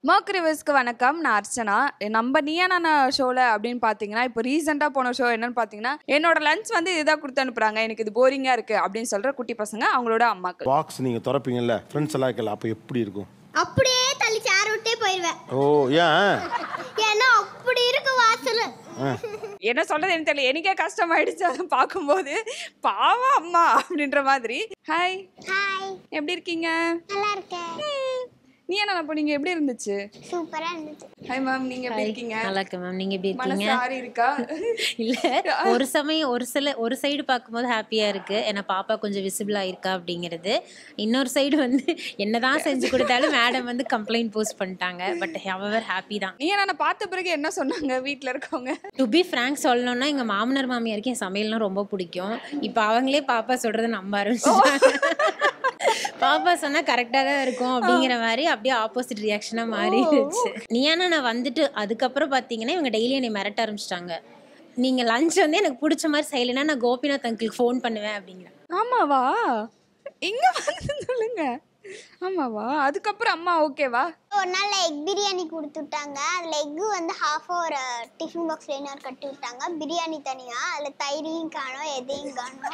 மோக் ரிவர்ஸ்க்கு வணக்கம் நான் அர்ச்சனா நம்ம நீயா நானா ஷோல அப்படின்னு பார்த்தீங்கன்னா இப்போ ரீசெண்டாக போன ஷோ என்னன்னு பார்த்தீங்கன்னா என்னோட லஞ்ச் வந்து இதாக கொடுத்து அனுப்புறாங்க எனக்கு இது போரிங்காக இருக்கு அப்படின்னு சொல்ற குட்டி பசங்க அவங்களோட அம்மாக்கள் பாக்ஸ் நீங்க திறப்பீங்கல்ல ஃப்ரெண்ட்ஸ் எல்லாம் இருக்கல அப்போ எப்படி இருக்கும் அப்படியே தள்ளி சேர் விட்டே போயிடுவேன் ஓ ஏன் ஏன்னா அப்படி இருக்கு வாசல் என்ன சொல்றது எனக்கு தெரியல எனக்கே கஷ்டமாயிடுச்சு அதை பார்க்கும்போது பாவம் அம்மா அப்படின்ற மாதிரி ஹாய் ஹாய் எப்படி இருக்கீங்க நல்லா இருக்கேன் ம், நீ என்ன அப்போ நீங்க எப்படி இருந்துச்சு சூப்பரா இருந்துச்சு ஹாய் மேம் நீங்க எப்படி இருக்கீங்க நல்லா இருக்கேன் மேம் நீங்க எப்படி மனசு இருக்கீங்க ஆறி இருக்கா இல்ல ஒரு சமயம் ஒரு சில ஒரு சைடு பார்க்கும்போது ஹாப்பியா இருக்கு ஏன்னா பாப்பா கொஞ்சம் விசிபிளா இருக்கா அப்படிங்கிறது இன்னொரு சைடு வந்து என்னதான் செஞ்சு கொடுத்தாலும் மேடம் வந்து கம்ப்ளைண்ட் போஸ்ட் பண்ணிட்டாங்க பட் ஹவர் ஹாப்பி தான் நீ என்ன பார்த்த பிறகு என்ன சொன்னாங்க வீட்ல இருக்கவங்க டு பி ஃப்ராங்க் சொல்லணும்னா எங்க மாமனார் மாமியாருக்கு என் சமையல்னா ரொம்ப பிடிக்கும் இப்போ அவங்களே பாப்பா சொல்றதை நம்ப ஆரம்பிச்சிட்டாங்க பாப்பா சொன்னா கரெக்டா தான் இருக்கும் அப்படிங்கிற மாதிரி அப்படியே ஆப்போசிட் ரியாக்ஷனா மாறிடுச்சு நீயானா நான் வந்துட்டு அதுக்கப்புறம் பாத்தீங்கன்னா இவங்க டெய்லி என்னை மிரட்ட ஆரம்பிச்சிட்டாங்க நீங்க லஞ்ச் வந்து எனக்கு பிடிச்ச மாதிரி செய்யலைன்னா நான் கோபிநாத் அங்கிளுக்கு ஃபோன் பண்ணுவேன் அப்படிங்கிறேன் ஆமாவா இங்க வந்து சொல்லுங்க ஆமாவா அதுக்கப்புறம் அம்மா ஓகேவா ஒரு நாள் எக் பிரியாணி கொடுத்து விட்டாங்க அதில் எக்கு வந்து ஹாஃப் ஒரு டிஃபன் பாக்ஸ்ல இன்னொரு கட்டி விட்டாங்க பிரியாணி தனியா அதில் தயிரையும் காணோம் எதையும் காணோம்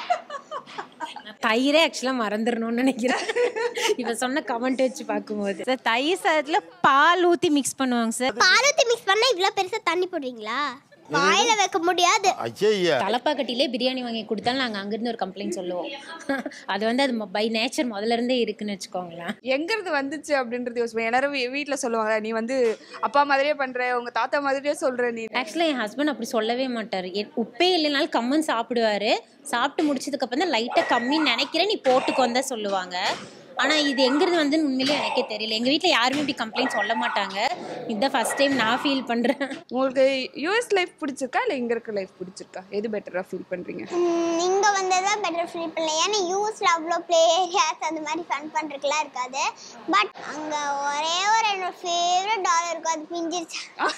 நான் தயிரே ஆக்சுவலாக மறந்துடணும்னு நினைக்கிறேன் இப்போ சொன்ன கமெண்ட் வச்சு பார்க்கும்போது சார் தயிர் சாதத்தில் பால் ஊற்றி மிக்ஸ் பண்ணுவாங்க சார் பாலூத்தி மிக்ஸ் பண்ணா இவ்வளோ பெருசா தண்ணி போடுவீங்களா வாயில வைக்க முடியாது ஐயா தலப்பாக்கட்டிலே பிரியாணி வாங்கி கொடுத்தாலும் நாங்கள் அங்கேருந்து ஒரு கம்ப்ளைண்ட் சொல்லுவோம் அது வந்து அது பை நேச்சர் முதல்ல இருந்தே இருக்குன்னு வச்சுக்கோங்களேன் எங்க இருந்து வந்துச்சு அப்படின்றது யோசிப்பேன் எல்லாரும் வீ- வீட்ல சொல்லுவாங்க நீ வந்து அப்பா மாதிரியே பண்ற உங்க தாத்தா மாதிரியே சொல்ற நீ ஆக்சுவலாக என் ஹஸ்பண்ட் அப்படி சொல்லவே மாட்டார் உப்பே இல்லைனாலும் கம்மன் சாப்பிடுவாரு சாப்பிட்டு முடிச்சதுக்கு அப்புறம் தான் லைட்டாக கம்மின்னு நினைக்கிறேன் நீ போட்டுக்கோன்னு தான் சொல்லுவாங்க ஆனால் இது எங்கிருந்து வந்து உண்மையிலே எனக்கே தெரியல எங்கள் வீட்டில் யாருமே இப்படி கம்ப்ளைண்ட் சொல்ல மாட்டாங்க இதுதான் ஃபர்ஸ்ட் டைம் நான் ஃபீல் பண்ணுறேன் உங்களுக்கு யூஎஸ் லைஃப் பிடிச்சிருக்கா இல்ல இங்க இருக்க லைஃப் பிடிச்சிருக்கா எது பெட்டரா ஃபீல் பண்றீங்க ம், இங்க வந்ததா பெட்டர் ஃபீல் பண்ணல ஏன்னா யூஸ்ல அவ்வளோ ப்ளே ஏரியாஸ் அந்த மாதிரி ஃபன் பண்றதுக்குலாம் இருக்காது பட் அங்க ஒரே ஒரு என்னோட ஃபேவரட் டால் இருக்கும் அது பிஞ்சிருச்சு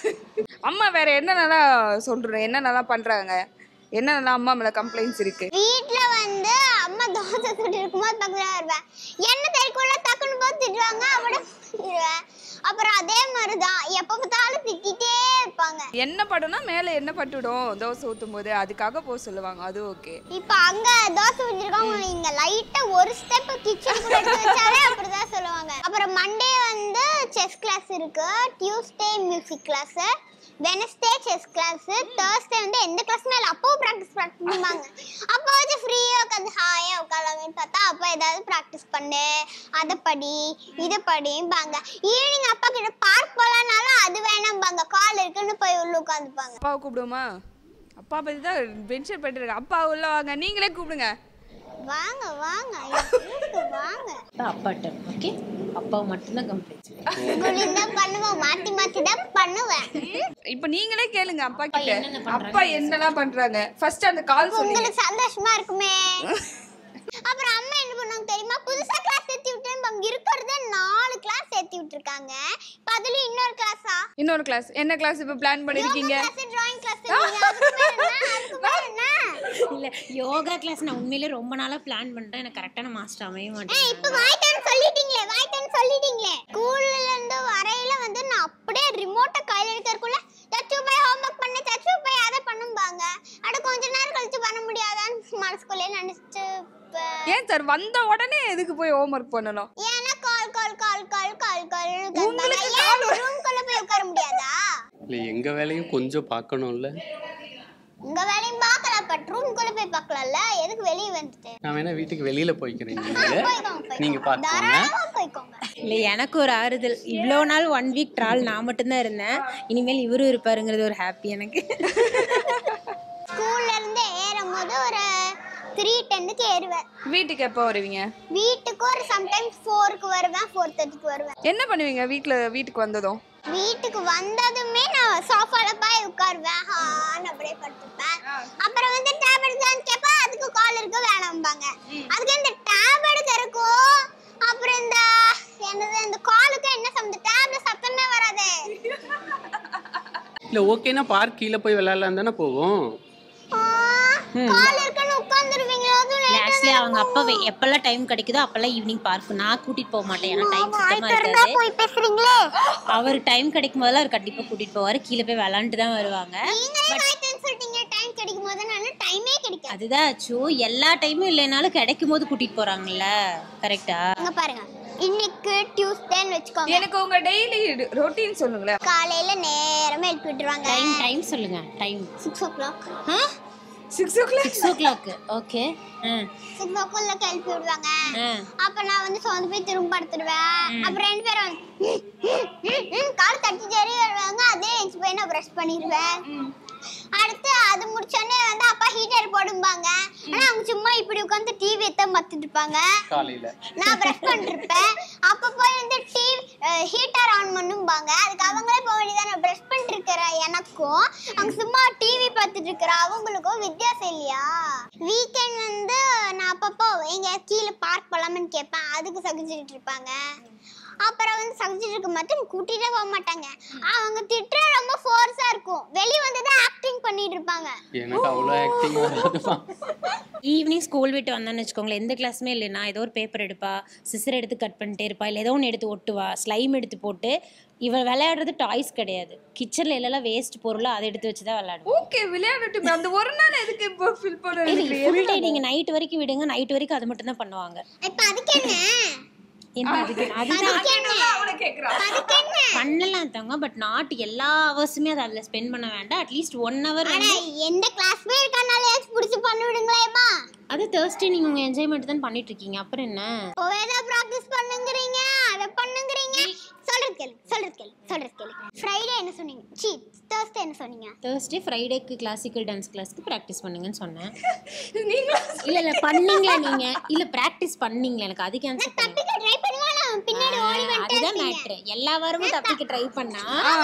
அம்மா வேற என்னென்னலாம் சொல்றேன் என்னென்னலாம் பண்றாங்க என்னென்னலாம் அம்மா மேல கம்ப்ளைண்ட்ஸ் இருக்கு வீட்ல வந்து அம்மா தோசை சுட்டு இருக்கும்போது பக்கத்துல வருவேன் என்ன தெரிக்குள்ள டக்குன்னு போது திட்டுவாங்க அவட போயிடுவேன் அப்புறம் அதே மாதிரிதான் எப்ப பார்த்தாலும் திட்டிகிட்டே இருப்பாங்க என்ன படும்னா மேல என்ன பட்டுடும் தோசை ஊத்தும் போது அதுக்காக போக சொல்லுவாங்க அது ஓகே இப்ப அங்க தோசை ஊத்திருக்கோம் இங்க லைட்டா ஒரு ஸ்டெப் கிச்சன் கூட எடுத்து வச்சாலே அப்படிதான் சொல்லுவாங்க அப்புறம் மண்டே வந்து செஸ் கிளாஸ் இருக்கு Tuesday music class Wednesday chess class Thursday வந்து எந்த கிளாஸ்மே இல்லை அப்பவும் ப்ராக்டிஸ் ப்ராக்டிஸ் பண்ணுவாங்க அப்போ வந்து ஃப்ரீயாக உட்காந்து ஹாயாக உட்காரலாமேன்னு பார்த்தா அப்போ ஏதாவது ப்ராக்டிஸ் பண்ணு அதை படி இதை படிம்பாங்க ஈவினிங் அப்பா கிட்ட பார்க் போகலான்னாலும் அது வேணாம்பாங்க கால் இருக்குன்னு போய் உள்ள உட்காந்துப்பாங்க அப்பாவை கூப்பிடுமா அப்பா பத்தி தான் பென்ஷன் பண்ணிட்டு அப்பா உள்ள வாங்க நீங்களே கூப்பிடுங்க வாங்க வாங்க இருக்கு, வாங்க அப்பாட்ட ஓகே அப்பாவை மட்டும்தான் கம்ப்ளைண்ட் உங்களுக்கு தான் பண்ணுவேன் மாத்தி மாத்தி தான் பண்ணுவேன் இப்போ நீங்களே கேளுங்க அப்பா கிட்ட அப்பா என்னெல்லாம் பண்றாங்க ஃபர்ஸ்ட் அந்த கால் சொன்னீங்க உங்களுக்கு சந்தோஷமா இருக்குமே அப்புறம் அம்மா என்ன பண்ணுவாங்க தெரியுமா புதுசா கிளாஸ் ஏத்தி விட்டேன் அங்க இருக்கிறதே நாலு கிளாஸ் ஏத்தி விட்டுருக்காங்க இப்ப அதுல இன்னொரு கிளாஸா இன்னொரு கிளாஸ் என்ன கிளாஸ் இப்போ பிளான் பண்ணிருக்கீங்க கிளாஸ் டிராயிங் கிளாஸ் அதுக்கு பேர் என்ன அதுக்கு பேர் என்ன இல்லை யோகா கிளாஸ் நான் உண்மையிலே ரொம்ப நாளாக பிளான் பண்ணிட்டேன் எனக்கு கரெக்டான மாஸ்டர் அமைய ஏய், மாட்டேன் இப்ப வாய்ட்டான்னு சொல்லிட்டீங்களே வாய்ட்டான்னு சொல்லிட்டீங்களே ஸ்கூல்ல இருந்து வரையில வந்து நான் அப்படியே ரிமோட்டை கையில எடுக்கிறதுக்குள்ள தச்சு போய் ஹோம்ஒர்க் பண்ண தச்சு போய் அதை பண்ணும்பாங்க அட கொஞ்ச நேரம் கழிச்சு பண்ண முடியாதான்னு மனசுக்குள்ளே நினைச்சிட்டு இருப்பேன். ஏன் சார் வந்த உடனே எதுக்கு போய் ஹோம்ஒர்க் பண்ணணும் ஏன்னா கால் கால் கால் கால் கால் கால் உங்களுக்கு ஏன் ரூம்குள்ள போய் உட்கார முடியாதா இல்லை எங்கள் வேலையும் கொஞ்சம் பார்க்கணும்ல உங்க வேலையும் பார்க்கல பட் ரூம்குள்ள போய் பார்க்கலாம்ல எதுக்கு வெளியே வந்துட்டு நான் வேணா வீட்டுக்கு வெளியில் போய்க்கிறேன் நீங்கள் போய்க்கோங்க நீங்கள் போய்க்கோங்க பார்த்துக்கோங்க தாராளமா போய்க்கோங்க இல்லை எனக்கு ஒரு ஆறுதல் இவ்வளோ நாள் ஒன் வீக் ட்ராவல் நான் மட்டும்தான் இருந்தேன் இனிமேல் இவரும் இருப்பாருங்கிறது ஒரு ஹாப்பி எனக்கு ஸ்கூல்ல இருந்து ஏறும் போது ஒரு த்ரீ டென்னுக்கு ஏறுவேன் வீட்டுக்கு எப்போ வருவீங்க வீட்டுக்கு ஒரு சம்டைம்ஸ் ஃபோருக்கு வருவேன் ஃபோர் தேர்ட்டிக்கு வருவேன் என்ன பண்ணுவீங்க வீட்ல வீட்டுக்கு வந்ததும் வீட்டுக்கு வந்ததுமே நான் சோஃபால போய் உட்காருவேன் ஹான்னு அப்படியே படுத்துப்பேன் அப்புறம் வந்து டேப் எடுத்தான்னு கேட்பேன் அதுக்கு கால் இருக்க வேணாம்பாங்க அதுக்கு இந்த டேப் எடுக்கிறதுக்கும் அப்புறம் இந்த என்னது இந்த காலுக்கு என்ன சம்மந்தம் டேப்ல சத்தமே வராதே இல்லை ஓகேனா பார்க் கீழே போய் விளையாடலாம் தானே போவோம் கால் இருக்குன்னு உட்காந்துருவீங்களா அதுவும் late ஆ மோஸ்ட்லி அவங்க அப்பா வே- எப்பெல்லாம் டைம் கிடைக்குதோ அப்பெல்லாம் ஈவினிங் பார்க் நான் கூட்டிட்டு போக மாட்டேன் ஏன்னா டைம் சுத்தமா இருக்காது போய் பேசுறீங்களே அவர் டைம் கிடைக்கும் போதெல்லாம் அவர் கண்டிப்பா கூட்டிட்டு போவாரு கீழே போய் விளாண்டுட்டு தான் வருவாங்க நீங்களே வாய்த்தேன்னு சொல்லிட்டீங்க டைம் கிடைக்கும் போது நான் டைமே கிடைக்காது அதுதான் ஆச்சு எல்லா டைமும் இல்லைனாலும் கிடைக்கும் போது கூட்டிட்டு போறாங்கல்ல கரெக்டா இங்க பாருங்க இன்னைக்கு டியூஸ்டேன்னு வச்சுக்கோங்க எனக்கு உங்க டெய்லி ரொட்டீன் சொல்லுங்களேன் காலையில நேரமே எழுப்பி விட்டுருவாங்க டைம் டைம் சொல்லுங்க time six o'clock six o'clock six o'clock okay six o'clock எழுப்பி விடுவாங்க அப்ப நான் வந்து சோர்ந்து போய் திரும்ப படுத்துடுவேன் அப்புறம் ரெண்டு பேரும் வந்து, ம், ம், ம், ம், கால் தட்டி ஜெரி வருவாங்க அதே எஞ்சி போய் நான் ப்ரஷ் பண்ணிடுவேன் அடுத்து அது முடிச்சோடனே வந்து அப்பா ஹீட்டர் போடும்பாங்க ஆனா அவங்க சும்மா இப்படி உட்காந்து டிவி எத்த மத்திட்டு இருப்பாங்க காலையில நான் ப்ரஷ் பண்ணிருப்பேன் அப்ப போய் வந்து டிவி ஹீட்டர் ஆன் பண்ணும்பாங்க அதுக்கு அவங்களே போக வேண்டியதான் நான் ப்ரஷ் பண்ணிட்டு இருக்கிற எனக்கும் அவங்க சும்மா டிவி பார்த்துட்டு இருக்கிற அவங்களுக்கும் வித்தியாசம் இல்லையா வீக்கெண்ட் வந்து நான் அப்பப்போ எங்க கீழே பார்க் போலாம்னு கேட்பேன் அதுக்கு சகிச்சுட்டு இருப்பாங்க அப்புறம் வந்து சகிச்சுட்டு இருக்க மாட்டேன் கூட்டிட்டே போக மாட்டாங்க அவங்க திட்டுற ரொம்ப ஃபோர்ஸா இருக்கும் வெளிய வந்து தான் ஆக்டிங் பண்ணிட்டு இருப்பாங்க எனக்கு அவ்வளோ ஆக்டிங் வராதுமா ஈவினிங் ஸ்கூல் விட்டு வந்தான்னு வச்சுக்கோங்களேன் எந்த கிளாஸுமே இல்லைன்னா ஏதோ ஒரு பேப்பர் எடுப்பா சிசர் எடுத்து கட் பண்ணிட்டே இருப்பா இல்லை ஏதோ ஒன்று எடுத்து ஒட்டுவா ஸ்லைம் எடுத்து போட்டு இவள் விளையாடுறது டாய்ஸ் கிடையாது கிச்சனில் எல்லாம் வேஸ்ட் பொருளோ அதை எடுத்து வச்சு தான் விளையாடுவோம் ஓகே விளையாடட்டும் அந்த ஒரு நாள் எதுக்கு இப்போ ஃபில் பண்ணுறது ஃபுல் டே நீங்கள் நைட் வரைக்கும் விடுங்க நைட் வரைக்கும் அது மட்டும் தான் பண்ணுவாங்க இப்ப அதுக்கு என்ன என்ன அதுக்கு அதுதான் அவனை கேட்குறான் அதுக்கு என்ன பண்ணலாம் தாங்க பட் நாட் எல்லா ஹவர்ஸுமே அதை அதில் ஸ்பெண்ட் பண்ண வேண்டாம் அட்லீஸ்ட் ஒன் ஹவர் ஆனா எந்த கிளாஸ்மே இருக்கனாலயாச்சும் புடிச்சு பண்ணி விடுங்களேம்மா அது தேர்ஸ்டே நீங்கள் உங்கள் என்ஜாய்மெண்ட் தான் பண்ணிட்டு இருக்கீங்க அப்புறம் என்ன ஓ ஏதோ ப்ராக்டிஸ் பண்ணுங்கறீங்க அத பண்ணுங்கறீங்க சொல்றது கேளு சொல்றது கேளு சொல்றது கேளு ஃப்ரைடே என்ன சொன்னீங்க சி தேர்ஸ்டே என்ன சொன்னீங்க தேர்ஸ்டே ஃப்ரைடேக்கு கிளாசிக்கல் டான்ஸ் கிளாஸ்க்கு ப்ராக்டிஸ் பண்ணுங்கன்னு சொன்னேன் நீங்களா இல்ல இல்ல பண்ணீங்களா நீங்க இல்ல பிராக்டிஸ் பண்ணீங்களா எனக்கு அது கேன்சல் பண்ணுங்க தப்பிக்க ட்ரை பண்ணுவா நான் பின்னாடி ஓடி அதுதான் மேட்ரு எல்லா வாரமும் தப்பிக்க ட்ரை பண்ணா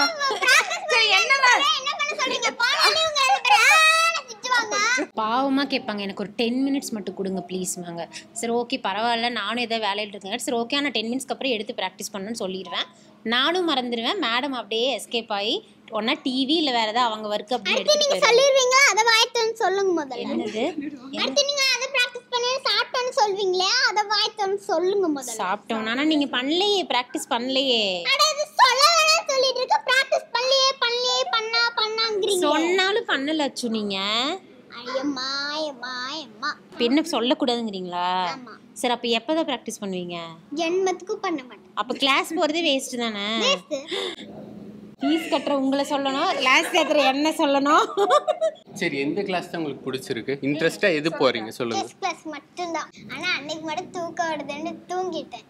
சரி என்னலாம் என்ன பண்ண சொல்றீங்க போனாலே உங்க ரெண்டு பேரும் ஆன்னு திட்டுவாங்க பாவமா கேட்பாங்க எனக்கு ஒரு டென் மினிட்ஸ் மட்டும் கொடுங்க ப்ளீஸ் வாங்க சரி ஓகே பரவாயில்ல நானும் ஏதோ வேலையில் இருக்கேன் சரி ஓகே ஆனால் டென் மினிட்ஸ்க்கு அப்புறம் எடுத்து ப்ராக்டிஸ் பண்ணணும்னு சொல்லிடுவேன் நானும் மறந்துடுவேன் மேடம் அப்படியே எஸ்கேப் ஆகி ஒன்னா டிவி இல்ல வேற ஏதாவது அவங்க ஒர்க் அப்படி அடுத்து எடுத்துட்டு நீங்க போயிடுவாங்க. சொல்லிடுவீங்களா அத வாய்த்தோன்னு சொல்லுங்க முதல்ல என்னது அடுத்து நீங்க அத பிராக்டிஸ் பண்ணி சாப்பிட்டோன்னு சொல்வீங்களே அத வாய்த்தோன்னு சொல்லுங்க முதல்ல சாப்பிட்டோம் ஆனா நீங்க பண்ணலையே ப்ராக்டிஸ் பண்ணலையே அட இது சொல்ல வேணாம் சொல்லிட்டு இருக்க பிராக்டிஸ் பண்ணலையே பண்ணலையே பண்ணா பண்ணாங்கறீங்க சொன்னாலும் பண்ணல அச்சு நீங்க ஐயம்மா ஐயம்மா ஐயம்மா இப்ப என்ன சொல்லக்கூடாதுங்கிறீங்களா ஆமா. சரி அப்ப எப்பதான் ப்ராக்டிஸ் பண்ணுவீங்க ஜென்மத்துக்கும் பண்ண மாட்டேன் அப்ப கிளாஸ் போறதே வேஸ்ட் தானே Waste. ஃபீஸ் கட்டுற உங்களை சொல்லணும் கிளாஸ் கட்டுற என்ன சொல்லணும் சரி எந்த கிளாஸ் தான் உங்களுக்கு பிடிச்சிருக்கு இன்ட்ரெஸ்டாக எது போறீங்க சொல்லுங்க செஸ் கிளாஸ் மட்டும்தான் ஆனா அன்னைக்கு மட்டும் தூக்கம் வருதுன்னு தூங்கிட்டேன்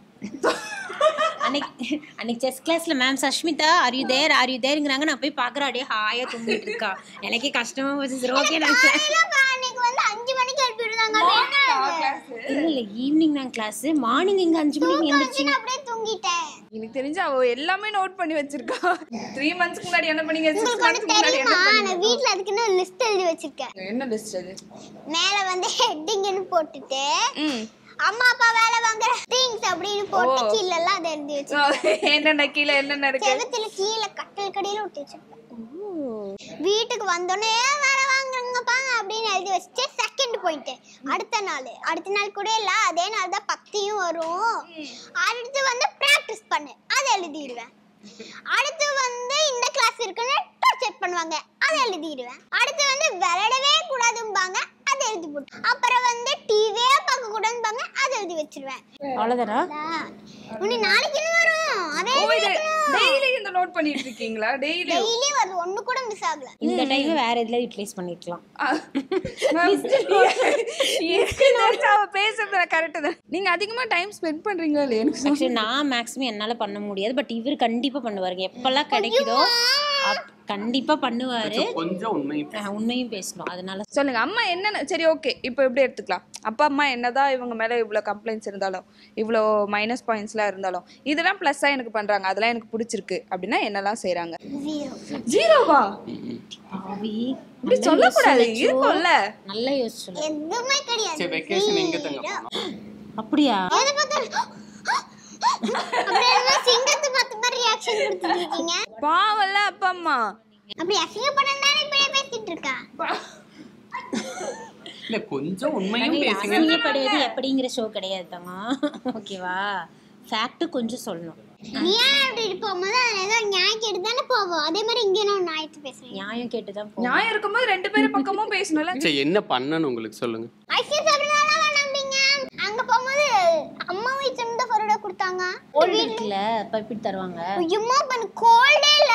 அன்னைக்கு அன்னைக்கு செஸ் கிளாஸ்ல ma'am Sashmita are you there are you தேருங்கிறாங்க நான் போய் பார்க்குறேன் அப்படியே ஹாயா தூங்கிட்டு இருக்கா எனக்கே கஷ்டமா போச்சு சரி ஓகே நான் class- இல்லப்பா, அன்னைக்கு வந்து அஞ்சு மணிக்கு எழுப்பி விடுறாங்க அது என்ன? இல்ல இல்ல ஈவினிங் தான் கிளாஸ் மார்னிங் இங்க அஞ்சு மணிக்கு எந்திரிச்சு நான் அப்படியே தூங்கிட்டேன் எனக்கு தெரிஞ்சு அவ எல்லாமே நோட் பண்ணி வச்சிருக்கா த்ரீ மந்த்ஸ்க்கு முன்னாடி என்ன பண்ணீங்க சிக்ஸ் உங்களுக்கு ஒண்ணு மந்த்ஸ்க்கு முன்னாடி என்ன தெரியுமா பண்ணீங்க நான் வீட்ல அதுக்குன்னு ஒரு லிஸ்ட் எழுதி வச்சிருக்கேன் என்ன லிஸ்ட் அது மேல வந்து ஹெட்டிங்னு போட்டுட்டு ம் அம்மா அப்பா வேலை வாங்குற திங்ஸ் அப்படின்னு போட்டு கீழ எல்லாம் அதை எழுதி வச்சிருக்கேன் என்னென்ன கீழே என்னென்ன இருக்கு செவத்துல கீழே கட்டல் கடியில ஒட்டி வச்சிருக்கேன் வீட்டுக்கு வந்தோடனே வேலை வாங்குறாங்கப்பா அப்படின்னு எழுதி வச்சுட்டு செகண்ட் பாயிண்ட் அடுத்த நாள் அடுத்த நாள் கூட இல்ல அதே நாள் தான் பக்தியும் வரும் அடுத்து வந்து பிராக்டிஸ் பண்ணு அதை எழுதிடுவேன் அடுத்து வந்து இந்த கிளாஸ் இருக்குன்னு செக் பண்ணுவாங்க அதை எழுதிடுவேன் அடுத்து வந்து விளையாடவே கூடாதும்பாங்க அதை எழுதி போட்டு அப்புறம் வந்து டிவியே பார்க்க கூடாதும்பாங்க அதை எழுதி வச்சிருவேன் அவ்வளவுதானா உனி நாளைக்கு இன்னும் வரும் அதே ஓ இது டெய்லி இந்த நோட் பண்ணிட்டு இருக்கீங்களா டெய்லி டெய்லி வருது ஒண்ணு கூட மிஸ் ஆகல இந்த டைம் வேற இதுல யூட்டிலைஸ் பண்ணிக்கலாம் அவ பேசுறது கரெக்ட் தான் நீங்க அதிகமா டைம் ஸ்பெண்ட் பண்றீங்களா இல்லையா எனக்கு சொல்லு. ஆக்சுவலி நான் மேக்ஸிமம் என்னால பண்ண முடியாது பட் இவர் கண்டிப்பா பண்ணுவாருங்க எப்பெல்லாம் கிடைக்குதோ அப்- கண்டிப்பா பண்ணுவாரு கொஞ்சம் உண்மை அஹ் உண்மையும் பேசணும் அதனால சொல்லுங்க அம்மா என்னென்ன சரி ஓகே இப்போ எப்படி எடுத்துக்கலாம் அப்பா அம்மா என்னதான் இவங்க மேல இவ்வளோ கம்ப்ளைண்ட்ஸ் இருந்தாலும் இவ்வளோ மைனஸ் பாயிண்ட்ஸ்லாம் இருந்தாலும் இதெல்லாம் ப்ளஸ்ஸா எனக்கு பண்றாங்க அதெல்லாம் எனக்கு பிடிச்சிருக்கு அப்படின்னா என்னெல்லாம் செய்றாங்க ஜீரோ ஜீரோவா பாவி இப்படி சொல்லக்கூடாது இருக்கும்ல நல்லா யோசிச்சு சொல்லு. எதுவுமே கிடையாது சரி வெக்கேஷன் எங்க தங்க போனோம் அப்படியா எதை பார்த்தாலும் அப்படி என்ன சிங்கத்தை பார்த்த மாதிரி ரியாக்ஷன் கொடுத்துட்டு இருக்கீங்க பாவம்ல அப்பா அம்மா அப்படி அசிங்கப்படம் தானே இப்படியே பேசிட்டு இருக்கா இல்ல கொஞ்சம் உண்மையும் பேசுங்க அசிங்கப்படுவது எப்படிங்கிற ஷோ கிடையாது தங்கம் ஓகேவா ஃபேக்ட் கொஞ்சம் சொல்லணும் நீ ஏன் அப்படி போகும்போது அதுல ஏதோ நியாயம் கேட்டு தானே போவோம் அதே மாதிரி இங்க நான் நியாயத்து பேசுறேன் நியாயம் கேட்டு தான் போ நியாயம் இருக்கும்போது ரெண்டு பேரும் பக்கமும் பேசணும்ல சரி என்ன பண்ணணும் உங்களுக்கு சொல்லுங்க ஐஸ்கிரீம் சாப்பிடுறதால நம்பிங்க அங்க போகும்போது அம்மா வீட்டுல இருந்து ஃபரோடா கொடுத்தாங்க கோல்டு இருக்குல்ல பப்பிட்டு தருவாங்க ஐயோ பண்ண கோல்டே இல்ல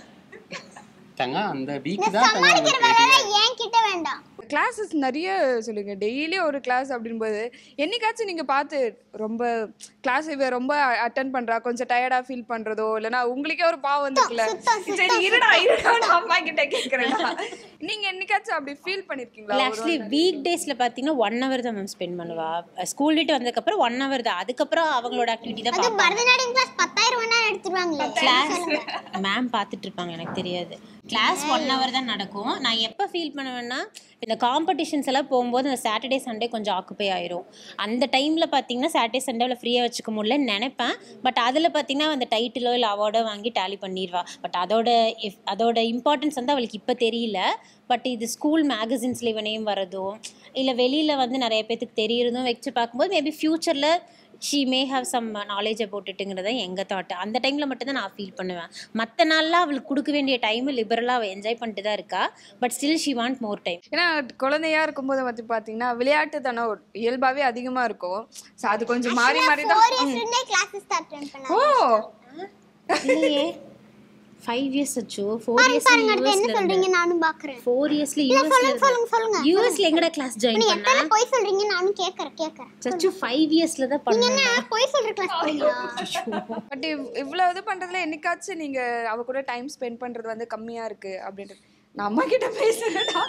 தங்க அந்த வீக் இந்த தான் தங்க சமாளிக்கிற உங்களுக்கு வேலை தெரியும். ஏன் கிட்ட வேண்டாம் கிளாஸஸ் நிறைய சொல்லுங்க டெய்லி ஒரு கிளாஸ் அப்படின்போது என்னைக்காச்சும் நீங்க பார்த்து ரொம்ப கிளாஸ் இவ ரொம்ப அட்டன் பண்றா கொஞ்சம் டயர்டா ஃபீல் பண்றதோ இல்லனா உங்களுக்கே ஒரு பாவம் வந்துருக்குல்ல சுத்தம், சரி இருடா இருடா நான் அம்மா கிட்ட கேக்குறேன் நீங்க என்னைக்காச்சும் அப்படி ஃபீல் பண்ணிருக்கீங்களா இல்லை ஆக்சுவலி வீக் டேஸில் பார்த்தீங்கன்னா ஒன் ஹவர் தான் மேம் ஸ்பெண்ட் பண்ணுவா ஸ்கூல் விட்டு வந்ததுக்கப்புறம் ஒன் ஹவர் தான் அதுக்கப்புறம் அவங்களோட ஆக்டிவிட்டி தான் அது பார்ப்பா பரதநாட்டியம் கிளாஸ் பத்தாயிரம் மணி நேரம் எடுத்துருவாங்களே கிளாஸ் மேம் பார்த்துட்டு இருப்பாங்க எனக்கு தெரியாது கிளாஸ் ஒன் ஹவர் தான் நடக்கும் நான் எப்போ ஃபீல் பண்ணுவேன்னா இந்த காம்படிஷன்ஸ் எல்லாம் போகும்போது அந்த சாட்டர்டே சண்டே கொஞ்சம் ஆக்குப்பை ஆயிரும் அந்த டைமில் பார்த்தீங்கன்னா சாட்டர்டே சண்டேவில் ஃப்ரீயாக வச்சுக்க முடியலன்னு நினைப்பேன் பட் அதில் பார்த்தீங்கன்னா அந்த டைட்டிலோ இல்லை அவார்டோ வாங்கி டேலி பண்ணிடுவா பட் அதோட if அதோட இம்பார்ட்டன்ஸ் வந்து அவளுக்கு இப்போ தெரியல பட் இது ஸ்கூல் மேகசின்ஸில் இவனையும் வரதோ இல்லை வெளியில் வந்து நிறைய பேத்துக்கு தெரியறதும் வச்சு பார்க்கும்போது மேபி ஃப்யூச்சரில் she may have some knowledge அபவுட்டுங்கிறத எங்கள் தாட் அந்த டைமில் மட்டும்தான் நான் ஃபீல் பண்ணுவேன் மற்ற நாள்லாம் அவளுக்கு கொடுக்க வேண்டிய டைம் லிபரலாக அவள் என்ஜாய் பண்ணிட்டு தான் இருக்கா but still she want more time ஏன்னா குழந்தையா இருக்கும்போது வந்து பாத்தீங்கன்னா விளையாட்டு தானே இயல்பாவே அதிகமா இருக்கும் So அது கொஞ்சம் மாறி மாறி தான் ஃபோர் இயர்ஸ் இருந்தே கிளாஸஸ் ஸ்டார்ட் பண்ணாங்க ஓ இல்லையே ஃபைவ் இயர்ஸ் ஆச்சோ ஃபோர் இயர்ஸ் பாருங்க அடுத்து என்ன சொல்றீங்க நானும் பாக்குறேன் ஃபோர் இயர்ஸ்ல சொல்லுங்க யூஎஸ்ல சொல்லுங்க சொல்லுங்க யூஎஸ்ல எங்கடா கிளாஸ் ஜாயின் நீ பண்ண எத்தனை போய் சொல்றீங்க நானும் கேக்குறேன் கேக்குறேன் சச்சு ஃபைவ் இயர்ஸ்ல தான் நீங்க பண்ணேன் என்ன போய் சொல்ற கிளாஸ் போறீங்களா பட் இவ்வளவு இது பண்றதுல என்னைக்காச்சும் நீங்க அவ கூட டைம் ஸ்பெண்ட் பண்றது வந்து கம்மியா இருக்கு அப்படின்றது நான் அம்மா கிட்ட பேசுறேன்டா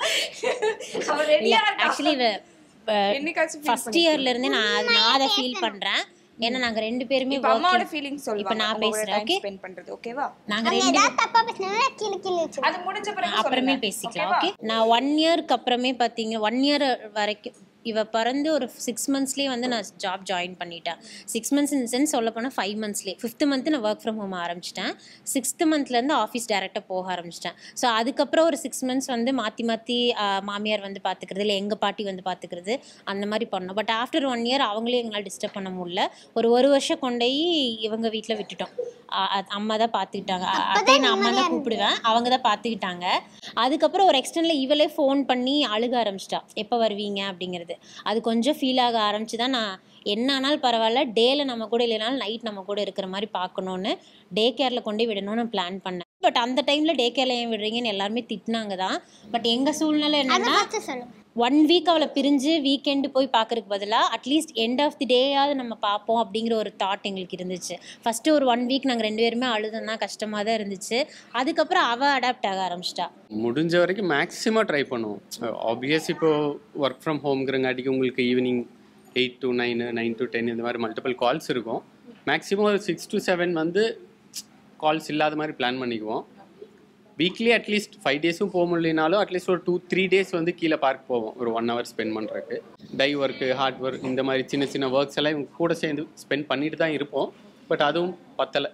அவ ரெடியா இருக்கா ஆக்சுவலி என்னைக்காச்சும் feel ஃபர்ஸ்ட் இயர்ல இருந்தே நான் அது- நான் அதை ஃபீல் பண்றேன் ஏன்னா நாங்க ரெண்டு பேருமே இப்ப அம்மாவோட working- ஃபீலிங் இப்ப சொல்லுவாங்க நான் பேசுறேன் ஓகே ஸ்பெண்ட் பண்றது ஓகேவா நாங்க அவங்க ரெண்டு ஏதாவது தப்பா பேசினா கீழே கீழே வச்சு அது முடிஞ்ச பிறகு அப்புறமே சொல்லுங்க. பேசிக்கலாம் ஓகே நான் ஒன் இயர்க்கு அப்புறமே பார்த்தீங்க ஒன் இயர் வரைக்கும் இவ பிறந்து ஒரு சிக்ஸ் மந்த்ஸ்லேயே வந்து நான் ஜாப் ஜாயின் பண்ணிட்டேன் சிக்ஸ் மந்த்ஸ் இன் சென்ஸ் சொல்ல போனால் ஃபைவ் மந்த்ஸ்லேயே ஃபிஃப்த் மந்த் நான் ஒர்க் ஃப்ரம் ஹோம் ஆரம்பிச்சிட்டேன் சிக்ஸ்த் மந்த்லேருந்து ஆஃபீஸ் டேரெக்டாக போக ஆரம்பிச்சிட்டேன் ஸோ அதுக்கப்புறம் ஒரு சிக்ஸ் மந்த்ஸ் வந்து மாற்றி மாற்றி மாமியார் வந்து பார்த்துக்கிறது இல்லை எங்கள் பாட்டி வந்து பார்த்துக்கிறது அந்த மாதிரி பண்ணோம் பட் ஆஃப்டர் ஒன் இயர் அவங்களே எங்களால் டிஸ்டர்ப் பண்ண முடியல ஒரு ஒரு வருஷம் கொண்டு போய் இவங்க வீட்டில் விட்டுட்டோம் அ- அ- அம்மா தான் பார்த்துக்கிட்டாங்க அ- அத்தை நான் அம்மா தான் கூப்பிடுவேன் அவங்க தான் பார்த்துக்கிட்டாங்க அதுக்கப்புறம் ஒரு எக்ஸ்டெண்டில் இவளே ஃபோன் பண்ணி அழுக ஆரம்பிச்சிட்டா எப்போ வருவீங்க அப்படிங்கிறது அது கொஞ்சம் ஃபீல் ஆக ஆரம்பிச்சு தான் நான் என்ன ஆனாலும் பரவாயில்ல டேல நம்ம கூட இல்லைனாலும் நைட் நம்ம கூட இருக்கிற மாதிரி பார்க்கணுன்னு டே கேரில் கொண்டு போய் விடணும்னு பிளான் பண்ணேன் பட் அந்த டைமில் டே கேரில் ஏன் விடுறீங்கன்னு எல்லாருமே திட்டினாங்க தான் பட் எங்கள் சூழ்நிலை அதை என்னன்னா ஃபர்ஸ்ட் சொல்லுங்க ஒன் வீக் அவளை பிரிஞ்சு வீக்கெண்டு போய் பார்க்கறதுக்கு பதிலாக அட்லீஸ்ட் எண்ட் ஆஃப் தி டேயாவது நம்ம பார்ப்போம் அப்படிங்கிற ஒரு தாட் எங்களுக்கு இருந்துச்சு ஃபஸ்ட்டு ஒரு ஒன் வீக் நாங்கள் ரெண்டு பேருமே அழுதுனா கஷ்டமாக தான் இருந்துச்சு அதுக்கப்புறம் அவள் அடாப்ட் ஆக ஆரம்பிச்சிட்டா முடிஞ்ச வரைக்கும் மேக்ஸிமம் ட்ரை பண்ணுவோம் ஆப்வியஸ் இப்போ ஒர்க் ஃப்ரம் ஹோம்ங்கிறங்காட்டிக்கு உங்களுக்கு evening eight to nine nine to ten இந்த மாதிரி மல்டிபிள் கால்ஸ் இருக்கும் மேக்ஸிமம் ஒரு சிக்ஸ் டு செவன் வந்து கால்ஸ் இல்லாத மாதிரி பிளான் பண்ணிக்குவோம் வீக்லி அட்லீஸ்ட் ஃபைவ் டேஸும் போக முடியலனாலும் அட்லீஸ்ட் ஒரு டூ த்ரீ டேஸ் வந்து கீழே பார்க் போவோம் ஒரு ஒன் ஹவர் ஸ்பெண்ட் பண்ணுறதுக்கு டை ஒர்க்கு ஹார்ட் ஒர்க் இந்த மாதிரி சின்ன சின்ன ஒர்க்ஸ் எல்லாம் இவங்க கூட சேர்ந்து ஸ்பெண்ட் பண்ணிட்டு தான் இருப்போம் பட் அதுவும் பத்தலை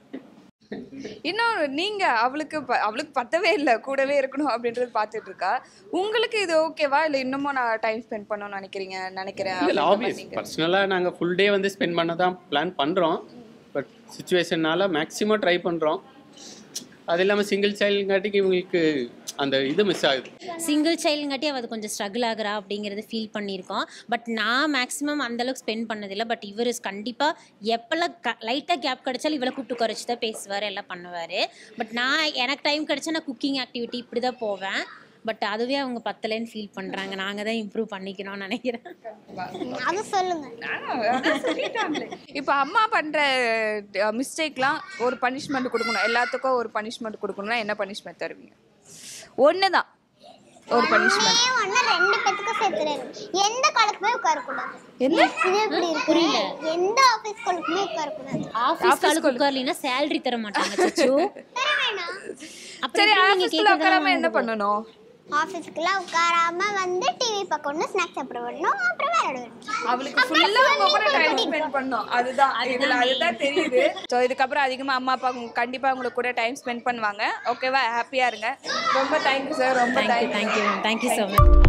இன்னொரு நீங்க அவளுக்கு ப- அவளுக்கு பத்தவே இல்லை கூடவே இருக்கணும் அப்படின்றது பார்த்துட்டு இருக்கா உங்களுக்கு இது ஓகேவா இல்லை இன்னமும் நான் டைம் ஸ்பெண்ட் பண்ணணும்னு நினைக்கிறீங்க நினைக்கிறேன் இல்லை அப்படின்ற மாதிரி ஆப்வியஸ் நீங்க- பர்சனலாக நாங்கள் ஃபுல் டே வந்து ஸ்பெண்ட் பண்ண தான் பிளான் பண்ணுறோம் பட் சுச்சுவேஷன்னால மேக்ஸிமம் ட்ரை பண்ணுறோம் அது இல்லாமல் சிங்கிள் சைல்டுங்காட்டிக்கு இவங்களுக்கு அந்த இது மிஸ் ஆகுது சிங்கிள் சைல்டுங்காட்டி அவள் அது கொஞ்சம் ஸ்ட்ரகிள் ஆகுறா அப்படிங்கிறது ஃபீல் பண்ணியிருக்கோம் பட் நான் மேக்ஸிமம் அந்தளவுக்கு ஸ்பெண்ட் பண்ணதில்லை பட் இவர் கண்டிப்பாக எப்போல்லாம் க லைட்டாக கேப் கிடச்சாலும் இவளை கூப்பிட்டு குறைச்சி தான் பேசுவார் எல்லாம் பண்ணுவார் பட் நான் எனக்கு டைம் கிடச்சா நான் குக்கிங் ஆக்டிவிட்டி இப்படி தான் போவேன் பட் அதுவே அவங்க பத்தலைன்னு ஃபீல் பண்ணுறாங்க நாங்கள் தான் இம்ப்ரூவ் பண்ணிக்கணும்னு நினைக்கிறேன் அதை சொல்லுங்க அதான் சொல்லிட்டாங்களே. இப்ப அம்மா பண்ற மிஸ்டேக்லாம் ஒரு பனிஷ்மெண்ட் கொடுக்கணும் எல்லாத்துக்கும் ஒரு பனிஷ்மெண்ட் கொடுக்கணும்னா என்ன பனிஷ்மெண்ட் தருவீங்க ஒண்ணுதான் ஒரு பனிஷ்மெண்ட் ஒண்ணே ஒண்ணு ரெண்டு பேத்துக்கும் சேர்த்துறாரு எந்த காலுக்குமே உட்கார கூடாது என்ன இது எப்படி இருக்கு புரியல. எந்த ஆபீஸ் காலுக்குமே உட்கார கூடாது ஆஃபீஸ் காலுக்கு உட்காரலினா சேலரி தர மாட்டாங்க சச்சு தர வேணாம் அப்புறம் சரி எப்படி நீங்க ஆஃபீஸ்ல கேட்கறதெல்லாம் உட்காராம என்ன பண்ணணும் ஆஃபீஸ்க்குலாம் உட்காராம வந்து டிவி பார்க்கணும் ஸ்நாக்ஸ் சாப்பிட வரணும் அப்புறம் விளையாட வரணும் அவளுக்கு ஃபுல்லா உங்க கூட டைம் ஸ்பெண்ட் பண்ணோம் அதுதான் இதுல அதுதான் தெரியுது சோ இதுக்கப்புறம் அதிகமா அம்மா அப்பா உங்க- கண்டிப்பா உங்களுக்கு கூட டைம் ஸ்பெண்ட் பண்ணுவாங்க ஓகேவா ஹாப்பியா இருங்க ரொம்ப தேங்க்யூ சார் ரொம்ப thank you thank you thank you thank you so much